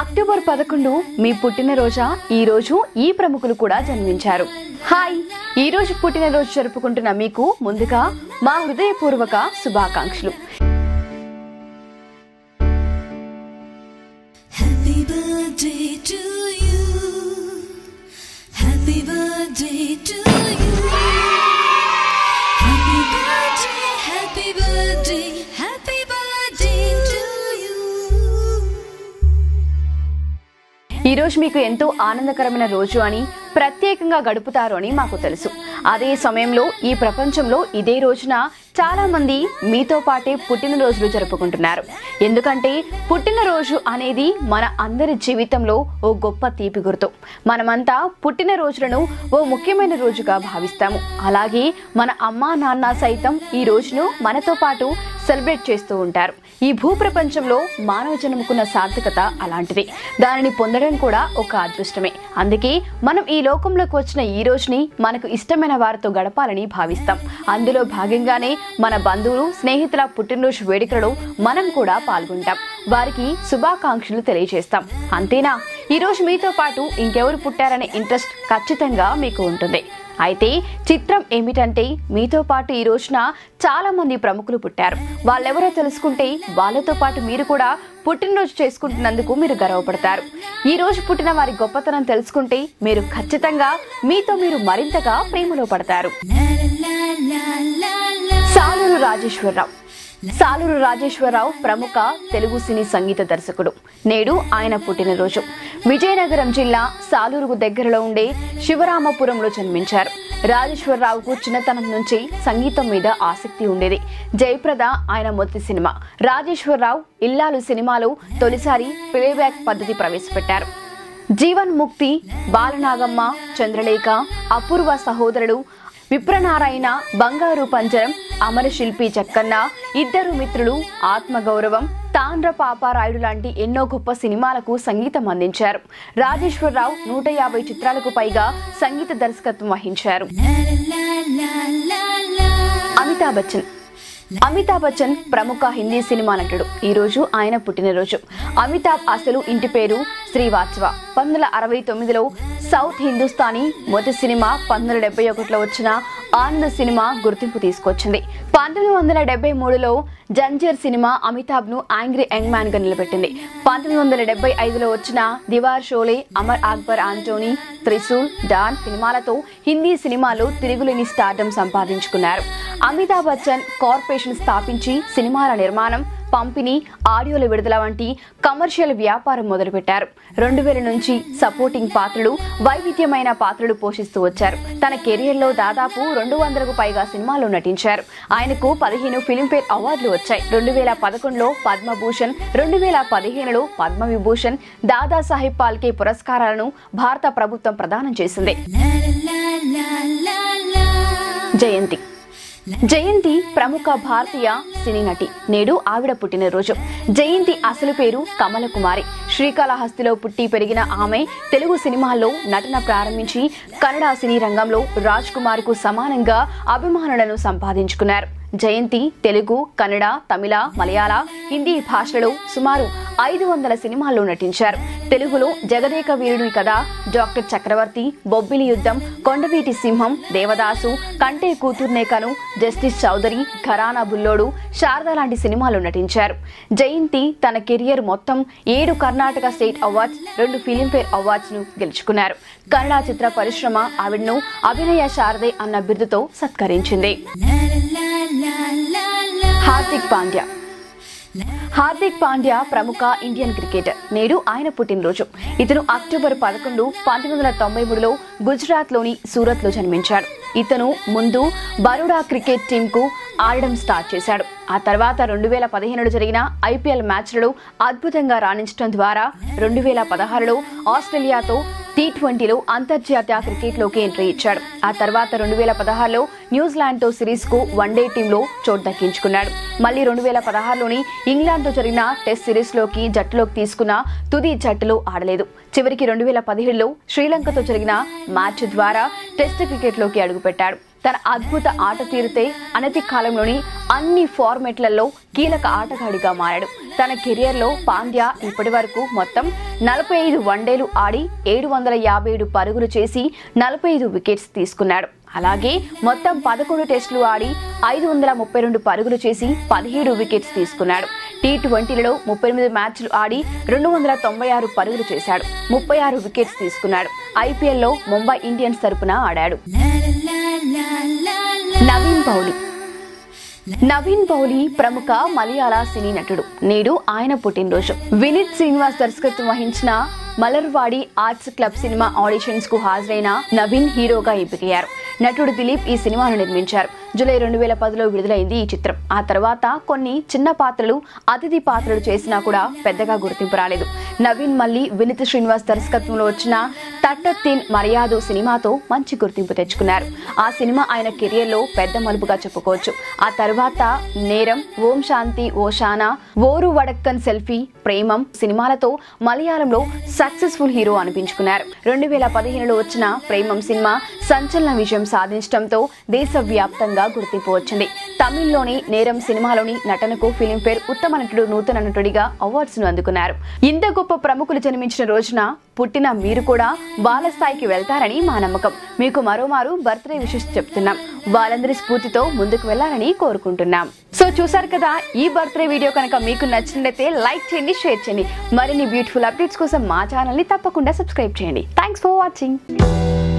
October పదకొండు మీ పుట్టినరోజా ఈ రోజు ఈ ప్రముఖులు కూడా జన్మించారు హాయ్ ఈ రోజు పుట్టినరోజు జరుపుకుంటున్న మీకు ముందుగా మా హృదయపూర్వక శుభాకాంక్షలు Happy birthday to you. Happy birthday to you. Happy birthday, happy birthday, happy birthday to you. ఈ రోజు మీకు ఎంతో ఆనందకరమైన రోజు అని ప్రత్యేకంగా గడుపుతారు అని మాకు తెలుసు అదే సమయంలో ఈ ప్రపంచంలో ఇదే రోజున చాలా మంది మీతో పాటే పుట్టినరోజులు జరుపుకుంటున్నారు ఎందుకంటే పుట్టినరోజు అనేది మన అందరి జీవితంలో ఓ గొప్ప తీపి గుర్తు మనమంతా పుట్టినరోజులను ఓ ముఖ్యమైన రోజుగా భావిస్తాము అలాగే మన అమ్మా నాన్న సైతం ఈ రోజును మనతో పాటు సెలబ్రేట్ చేస్తూ ఉంటారు ఈ భూప్రపంచంలో మానవ జన్మకున్న సార్థకత అలాంటిది దానిని పొందడం కూడా ఒక అదృష్టమే అందుకే మనం ఈ లోకంలోకి వచ్చిన ఈ రోజుని మనకు ఇష్టమైన వారితో గడపాలని భావిస్తాం అందులో భాగంగానే మన బంధువులు స్నేహితుల పుట్టినరోజు వేడుకలలో మనం కూడా పాల్గొంటాం వారికి శుభాకాంక్షలు తెలియజేస్తాం అంతేనా ఈ రోజు మీతో పాటు ఇంకెవరు పుట్టారనే ఇంట్రెస్ట్ ఖచ్చితంగా మీకు ఉంటుంది అయితే చిత్రం ఏమిటంటే మీతో పాటు ఈ రోజున చాలా మంది ప్రముఖులు పుట్టారు వాళ్ళెవరో తెలుసుకుంటే వాళ్ళతో పాటు మీరు కూడా పుట్టినరోజు చేసుకుంటున్నందుకు మీరు గర్వపడతారు ఈ రోజు పుట్టిన వారి గొప్పతనం తెలుసుకుంటే మీరు ఖచ్చితంగా మీతో మీరు మరింతగా ప్రేమలో పడతారు La la la la la. Saluru Rajeswara Rao Saluru Rajeswara Rao ప్రముఖ తెలుగు సినీ సంగీత దర్శకుడు నేడు ఆయన పుట్టినరోజు విజయనగరం జిల్లా సాలూరుకు దగ్గరలో ఉండే శివరామపురంలో జన్మించారు రాజేశ్వరరావుకు చిన్నతనం నుంచి సంగీతం మీద ఆసక్తి ఉండేది జయప్రద ఆయన మొదటి సినిమా రాజేశ్వరరావు ఇల్లాలు సినిమాలో తొలిసారి ప్లేబ్యాక్ పద్ధతి ప్రవేశపెట్టారు జీవన్ ముక్తి బాలనాగమ్మ చంద్రలేఖ అపూర్వ సహోదరుడు విప్రనారాయణ బంగారు పంజరం అమరశిల్పి చక్కన్న ఇద్దరు మిత్రులు ఆత్మగౌరవం తాండ్ర పాపారాయుడు లాంటి ఎన్నో గొప్ప సినిమాలకు సంగీతం అందించారు రాజేశ్వరరావు నూట యాభై చిత్రాలకు పైగా సంగీత దర్శకత్వం వహించారు La la la la la. Amitabh Bachchan Amitabh Bachchan ప్రముఖ హిందీ సినిమా నటుడు ఈ రోజు ఆయన పుట్టినరోజు అమితాబ్ అసలు ఇంటి పేరు శ్రీవాత్సవ పంతొమ్మిది వందల అరవై తొమ్మిదిలో సౌత్ హిందుస్థానీ మొదటి సినిమా పంతొమ్మిది వందల డెబ్బై ఒకటిలో వచ్చిన ఆనంద్ సినిమా గుర్తింపు తీసుకొచ్చింది పంతొమ్మిది వందల డెబ్బై మూడులో జంజర్ సినిమా అమితాబ్ ను యాంగ్రీ యంగ్ మ్యాన్ గా నిలబెట్టింది పంతొమ్మిది వందల డెబ్బై ఐదులో వచ్చిన దివార్ షోలే అమర్ అక్బర్ ఆంటోనీ త్రిశూల్ డాన్ సినిమాలతో హిందీ సినిమాలో తిరుగులేని స్టార్డమ్ సంపాదించుకున్నారు అమితాబ్ బచ్చన్ కార్పొరేషన్ స్థాపించి సినిమాల నిర్మాణం పంపిణీ ఆడియోల విడుదల వంటి కమర్షియల్ వ్యాపారం మొదలుపెట్టారు రెండు వేల నుంచి సపోర్టింగ్ పాత్రలు వైవిధ్యమైన పాత్రలు పోషిస్తూ వచ్చారు తన కెరియర్ లో దాదాపు రెండు వందలకు పైగా సినిమాల్లో నటించారు ఆయనకు పదిహేను ఫిలింఫేర్ అవార్డులు వచ్చాయి రెండు వేల పదకొండులో పద్మభూషణ్ రెండు వేల పదిహేనులో పద్మవిభూషణ్ దాదాసాహెబ్ పాల్కే పురస్కారాలను భారత ప్రభుత్వం ప్రదానం చేసింది La la la la la. జయంతి జయంతి ప్రముఖ భారతీయ సినీ నటి నేడు ఆవిడ పుట్టినరోజు జయంతి అసలు పేరు కమల కుమారి శ్రీకాళహస్తిలో పుట్టి పెరిగిన ఆమె తెలుగు సినిమాల్లో నటన ప్రారంభించి కన్నడ సినీ రంగంలో రాజ్ కుమార్ కు సమానంగా అభిమానులను సంపాదించుకున్నారు జయంతి తెలుగు కన్నడ తమిళ మలయాళ హిందీ భాషలలో సుమారు ఐదు వందల సినిమాల్లో నటించారు తెలుగులో జగదేక వీరుని కథ డాక్టర్ చక్రవర్తి బొబ్బిలి యుద్ధం కొండవీటి సింహం దేవదాసు కంటే కూతుర్నే కను జస్టిస్ చౌదరి ఘరానా బుల్లోడు శారద లాంటి సినిమాల్లో నటించారు జయంతి తన కెరియర్ మొత్తం ఏడు కర్ణాటక స్టేట్ అవార్డ్స్ రెండు ఫిలింఫేర్ అవార్డ్స్ ను గెలుచుకున్నారు కన్నడ చిత్ర పరిశ్రమ ఆవిడను అభినయ శారదే అన్న బిరుదుతో సత్కరించింది La la la la la. Hardik Pandya Hardik Pandya ప్రముఖ ఇండియన్ క్రికెటర్ నేడు ఆయన పుట్టినరోజు ఇతను అక్టోబర్ పదకొండు పంతొమ్మిది వందల తొంభై మూడులో గుజరాత్ లోని సూరత్ లో జన్మించాడు ఇతను ముందు బరోడా క్రికెట్ టీం కు ఆడడం స్టార్ట్ చేశాడు ఆ తర్వాత రెండు వేల పదిహేనులో జరిగిన ఐపీఎల్ మ్యాచ్లలో అద్భుతంగా రాణించడం ద్వారా రెండు వేల పదహారులో ఆస్ట్రేలియాతో టీ ట్వంటీలో అంతర్జాతీయ క్రికెట్లోకి ఎంట్రీ ఇచ్చాడు ఆ తర్వాత రెండు వేల పదహారులో న్యూజిలాండ్తో సిరీస్కు వన్డే టీంలో చోటు దక్కించుకున్నాడు మళ్ళీ రెండు వేల పదహారులోని ఇంగ్లాండ్తో జరిగిన టెస్ట్ సిరీస్లోకి జట్టులోకి తీసుకున్న తుది జట్టులో ఆడలేదు చివరికి రెండు వేల పదిహేడులో శ్రీలంకతో జరిగిన మ్యాచ్ ద్వారా టెస్ట్ క్రికెట్లోకి అడుగుపెట్టాడు తన అద్భుత ఆట తీరుతే అనతి కాలంలోని అన్ని ఫార్మెట్లలో కీలక ఆటగాడిగా మారాడు తన కెరియర్లో పాండ్యా ఇప్పటి వరకు మొత్తం నలభై ఐదు వన్డేలు ఆడి ఏడు వందల యాభై ఏడు పరుగులు చేసి నలభై ఐదు వికెట్స్ తీసుకున్నాడు అలాగే మొత్తం పదకొండు టెస్టులు ఆడి ఐదు వందల ముప్పై రెండు పరుగులు చేసి పదిహేడు వికెట్స్ తీసుకున్నాడు టీ ట్వంటీలలో ముప్పై ఎనిమిది మ్యాచ్లు ఆడి రెండు వందల తొంభై ఆరు పరుగులు చేశాడు ముప్పై ఆరు వికెట్స్ తీసుకున్నాడు ఐపీఎల్లో ముంబై ఇండియన్స్ తరపున ఆడాడు La la la la la. Naveen పౌలి నవీన్ పౌలి ప్రముఖ మలయాళ సినీ నటుడు నేడు ఆయన పుట్టినరోజు వినీత్ శ్రీనివాస్ దర్శకత్వం వహించిన మలర్వాడి ఆర్ట్స్ క్లబ్ సినిమా ఆడిషన్స్ కు హాజరైన నవీన్ హీరోగా ఎంపికయ్యారు నటుడు దిలీప్ ఈ సినిమాను నిర్మించారు జూలై రెండు వేల పదిలో విడుదలైంది ఈ చిత్రం ఆ తర్వాత కొన్ని చిన్న పాత్రలు అతిథి పాత్రలు చేసినా కూడా పెద్దగా గుర్తింపు రాలేదు నవీన్ మళ్ళీ వినీత్ శ్రీనివాస్ దర్శకత్వంలో వచ్చిన తట్టత్తిన్ మర్యాదు సినిమాతో మంచి గుర్తింపు తెచ్చుకున్నారు ఆ సినిమా ఆయన కెరియర్ లో పెద్ద మలుపుగా చెప్పుకోవచ్చు ఆ తర్వాత నేరం ఓం శాంతి ఓషానా ఓరు వడక్కన్ సెల్ఫీ ప్రేమం సినిమాలతో మలయాళంలో సక్సెస్ఫుల్ హీరో అనిపించుకున్నారు రెండు వేల పదిహేనులో వచ్చిన ప్రేమం సినిమా సంచలన విజయం సాధించడంతో దేశవ్యాప్తంగా గుర్తింపు వచ్చింది తమిళ్లోని నేరం సినిమాలోని నటనకు ఫిలింఫేర్ ఉత్తమ నటుడు నూతన నటుడిగా అవార్డ్స్ ను అందుకున్నారు ఇంత గొప్ప ప్రముఖులు జన్మించిన రోజున పుట్టిన మీరు కూడా బాల స్థాయికి వెళ్తారని మా నమ్మకం మీకు మరోమారు బర్త్డే విషెస్ చెప్తున్నాం వాళ్ళందరి స్ఫూర్తితో ముందుకు వెళ్ళాలని కోరుకుంటున్నాం సో చూసారు కదా ఈ బర్త్డే వీడియో కనుక మీకు నచ్చినట్లయితే లైక్ చేయండి షేర్ చేయండి మరిన్ని బ్యూటిఫుల్ అప్డేట్స్ కోసం మా ఛానల్ ని తప్పకుండా సబ్స్క్రైబ్ చేయండి థ్యాంక్స్ ఫర్ వాచింగ్